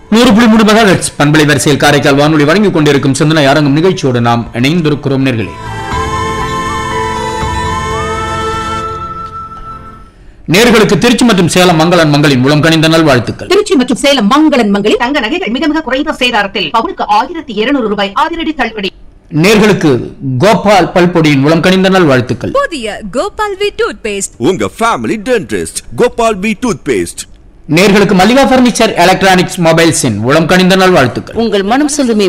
நூறு புள்ளி மூணு மெகாஹெட்ஸ் பண்பலை வரிசையில் காரைக்கால் வானொலி வழங்கிக் கொண்டிருக்கும் சிந்தனை அரங்கம் நிகழ்ச்சியோடு நாம் இணைந்திருக்கிறோம் நேர்களே நேர்களுக்கு திருச்சி மற்றும் சேலம் மங்களன் மங்களின் மூலம் கணிந்த நல்வாழ்த்துக்கள் திருச்சி மற்றும் சேலம் மங்களன் மங்களில் தங்க நகைகள் மிக மிக குறைந்த சேதாரத்தில் பவுனுக்கு ஆயிரத்தி இருநூறு ரூபாய் அதிரடி தள்ளுபடி நேர்களுக்கு கோபால் பல்பொடியின் மூலம் கணிந்த நல்வாழ்த்துக்கள் புதிய கோபால் வி டூத் பேஸ்ட் உங்க family dentist Gopal B toothpaste நேர்களுக்கு மல்லிகா பர்னிச்சர் எலக்ட்ரானிக்ஸ் மொபைல்ஸின் மூலம் கணிந்த நல்வாழ்த்துக்கள் உங்கள் மனம் சொல்லுமே